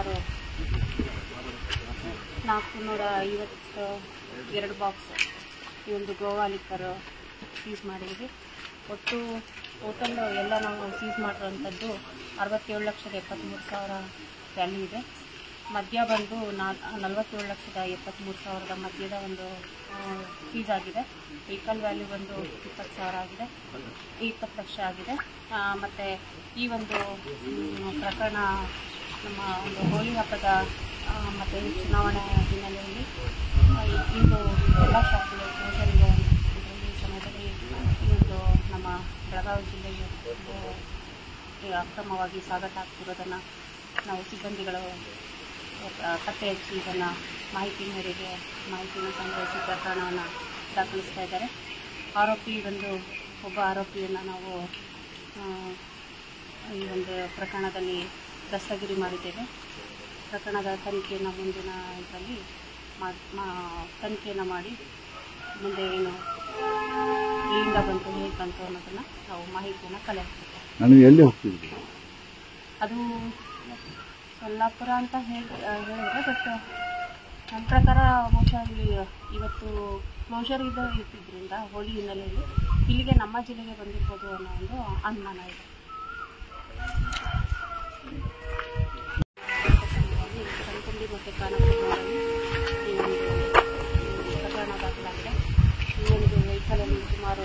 ಒಂದು ನಾಲ್ಕುನೂರ ಐವತ್ತು ಎರಡು ಬಾಕ್ಸ್ ಈ ಒಂದು ಗೋವಾ ಲಿಕ್ಕರ್ ಸೀಸ್ ಮಾಡಿದ್ವಿ ಒಟ್ಟು ಟೋಟಲ್ ಎಲ್ಲ ನಾವು ಸೀಸ್ ಮಾಡಿರೋಂಥದ್ದು ಅರವತ್ತೇಳು ಲಕ್ಷದ ಎಪ್ಪತ್ತ್ಮೂರು ಸಾವಿರ ವ್ಯಾಲ್ಯೂ ಇದೆ ಮದ್ಯ ಬಂದು ನಾ ನಲವತ್ತೇಳು ಲಕ್ಷದ ಎಪ್ಪತ್ತ್ಮೂರು ಸಾವಿರದ ಮದ್ಯದ ಒಂದು ಫೀಸ್ ಆಗಿದೆ ವೆಹಿಕಲ್ ವ್ಯಾಲ್ಯೂ ಬಂದು ಇಪ್ಪತ್ತು ಸಾವಿರ ಆಗಿದೆ ಇಪ್ಪತ್ತು ಲಕ್ಷ ಆಗಿದೆ ಮತ್ತು ಈ ಒಂದು ಮ್, ಪ್ರಕರಣ ನಮ್ಮ ಒಂದು ಹೋಳಿ ಹಬ್ಬದ ಆ, ಮತ್ತು ಚುನಾವಣೆ ಹಿನ್ನೆಲೆಯಲ್ಲಿ ಆ, ಈ- ಇಂದು ಎಲ್ಲ ಶಾಲೆಗಳು ಕ್ಲೋಸರ್ ಇದೆ ಇದರಲ್ಲಿ ಸಮಯದಲ್ಲಿ ಈ ಒಂದು ನಮ್ಮ ಬೆಳಗಾವಿ ಜಿಲ್ಲೆಗೆ ಒಂದು ಈ ಅಕ್ರಮವಾಗಿ ಸಾಗಾಟ ಆಗ್ತಿರೋದನ್ನು ನಾವು ಸಿಬ್ಬಂದಿಗಳು ಆ, ಪತ್ತೆ ಹಚ್ಚಿ ಇದನ್ನು ಮಾಹಿತಿ ಮೇರೆಗೆ ಮಾಹಿತಿಯನ್ನು ಸಂಗ್ರಹಿಸಿ ಪ್ರಕರಣವನ್ನು ದಾಖಲಿಸ್ತಾ ಇದ್ದಾರೆ ಆರೋಪಿ ಬಂದು ಒಬ್ಬ ಆರೋಪಿಯನ್ನು ನಾವು ಆ, ಈ ಒಂದು ಪ್ರಕರಣದಲ್ಲಿ ದಸ್ತಗಿರಿ ಮಾಡಿದ್ದೇವೆ ಪ್ರಕರಣದ ತನಿಖೆಯನ್ನು ಮುಂದಿನ ಇದರಲ್ಲಿ ಮಾ- ಮಾ- ತನಿಖೆಯನ್ನು ಮಾಡಿ ಮುಂದೆ ಏನು ಎಲ್ಲಿಂದ ಬಂತು ಹೇಗೆ ಬಂತು ಅನ್ನೋದನ್ನು ನಾವು ಮಾಹಿತಿಯನ್ನು ಕಲೆ ಹಾಕ್ತೇವೆ ನಾನು ಎಲ್ಲಿ ಹೋಗ್ತಿದ್ದೆ ಅದು ಸೊಲ್ಲಾಪುರ ಅಂತ ಹೇಳಿ ಹೇಳಿದ್ರೆ ಬಟ್ ನನ್ನ ಪ್ರಕಾರ ಬಹುಶಃ ಇಲ್ಲಿ ಇವತ್ತು ಕ್ಲೋಷರ್ ಇದು ಇರ್ತಿದ್ರಿಂದ ಹೋಳಿ ಹಿನ್ನೆಲೆಯಲ್ಲಿ ಇಲ್ಲಿಗೆ ನಮ್ಮ ಜಿಲ್ಲೆಗೆ ಬಂದಿರ್ಬೋದು ಅನ್ನೋ ಒಂದು ಅನುಮಾನ ಇದೆ ಕನಕಂಬಿ ಮತ್ತು ಕಾನಪುರದಲ್ಲಿ ಈ ಒಂದು ಈ ಪ್ರಕರಣ ದಾಖಲಾಗಿದೆ ಈ ಒಂದು ವೆಹಿಕಲಲ್ಲಿ ಸುಮಾರು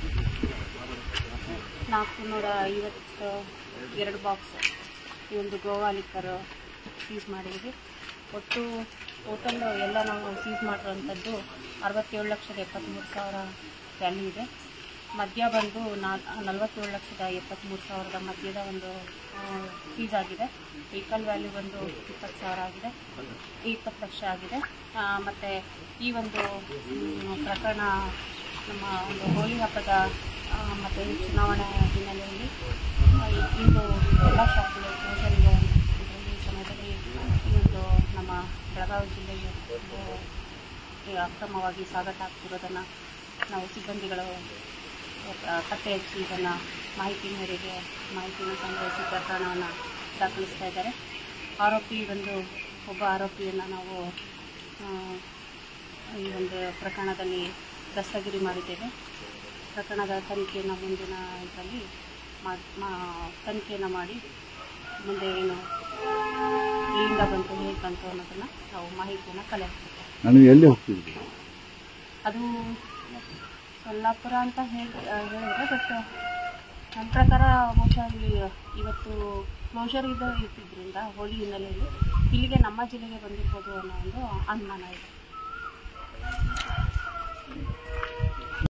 ನಾಲ್ಕುನೂರ ಐವತ್ತು ಎರಡು ಬಾಕ್ಸ್ ಈ ಒಂದು ಗೋವಾ ಲಿಕ್ಕರ್ ಸೀಸ್ ಮಾಡಿದ್ವಿ ಒಟ್ಟು ಟೋಟಲ್ ಎಲ್ಲ ನಾವು ಸೀಸ್ ಮಾಡಿರೋಂಥದ್ದು ಅರವತ್ತೇಳು ಲಕ್ಷದ ಎಪ್ಪತ್ತ್ಮೂರು ಸಾವಿರ ವ್ಯಾಲ್ಯೂ ಇದೆ ಮದ್ಯ ಬಂದು ನಾ ನಲವತ್ತೇಳು ಲಕ್ಷದ ಎಪ್ಪತ್ತ್ಮೂರು ಸಾವಿರದ ಮದ್ಯದ ಒಂದು ಫೀಸ್ ಆಗಿದೆ ವೆಹಿಕಲ್ ವ್ಯಾಲ್ಯೂ ಬಂದು ಇಪ್ಪತ್ತು ಸಾವಿರ ಆಗಿದೆ ಇಪ್ಪತ್ತು ಲಕ್ಷ ಆಗಿದೆ ಮತ್ತು ಈ ಒಂದು ಮ್, ಪ್ರಕರಣ ನಮ್ಮ ಒಂದು ಹೋಳಿ ಹಬ್ಬದ ಆ, ಮತ್ತು ಚುನಾವಣೆ ಹಿನ್ನೆಲೆಯಲ್ಲಿ ಆ, ಈ- ಇಂದು ಎಲ್ಲ ಶಾಲೆಗಳು ಕ್ಲೋಸರ್ ಇದೆ ಇದರಲ್ಲಿ ಸಮಯದಲ್ಲಿ ಈ ಒಂದು ನಮ್ಮ ಬೆಳಗಾವಿ ಜಿಲ್ಲೆಗೆ ಒಂದು ಈ ಅಕ್ರಮವಾಗಿ ಸಾಗಾಟ ಆಗ್ತಿರೋದನ್ನು ನಾವು ಸಿಬ್ಬಂದಿಗಳು ಆ, ಪತ್ತೆ ಹಚ್ಚಿ ಇದನ್ನು ಮಾಹಿತಿ ಮೇರೆಗೆ ಮಾಹಿತಿಯನ್ನು ಸಂಗ್ರಹಿಸಿ ಪ್ರಕರಣವನ್ನು ದಾಖಲಿಸ್ತಾ ಇದ್ದಾರೆ ಆರೋಪಿ ಬಂದು ಒಬ್ಬ ಆರೋಪಿಯನ್ನು ನಾವು ಆ, ಈ ಒಂದು ಪ್ರಕರಣದಲ್ಲಿ ದಸ್ತಗಿರಿ ಮಾಡಿದ್ದೇವೆ ಪ್ರಕರಣದ ತನಿಖೆಯನ್ನು ಮುಂದಿನ ಇದರಲ್ಲಿ ಮಾಡಿ ಮಾ- ತನಿಖೆಯನ್ನು ಮಾಡಿ ಮುಂದೆ ಏನು ಎಲ್ಲಿಂದ ಬಂತು ಹೇಗೆ ಬಂತು ಅನ್ನೋದನ್ನು ನಾವು ಮಾಹಿತಿಯನ್ನು ಕಲೆ ಹಾಕ್ತೇವೆ ನಾನು ಎಲ್ಲಿ ಹೋಗ್ತಿದ್ದೆ ಅದು ಸೊಲ್ಲಾಪುರ ಅಂತ ಹೇಳಿ ಹೇಳಿದ್ರೆ ಬಟ್ ನನ್ನ ಪ್ರಕಾರ ಬಹುಶಃ ಇಲ್ಲಿ ಇವತ್ತು ಕ್ಲೋಷರ್ ಇದು ಇರ್ತಿದ್ರಿಂದ ಹೋಳಿ ಹಿನ್ನೆಲೆಯಲ್ಲಿ ಇಲ್ಲಿಗೆ ನಮ್ಮ ಜಿಲ್ಲೆಗೆ ಬಂದಿರ್ಬೋದು ಅನ್ನೋ ಒಂದು ಅನುಮಾನ ಇದೆ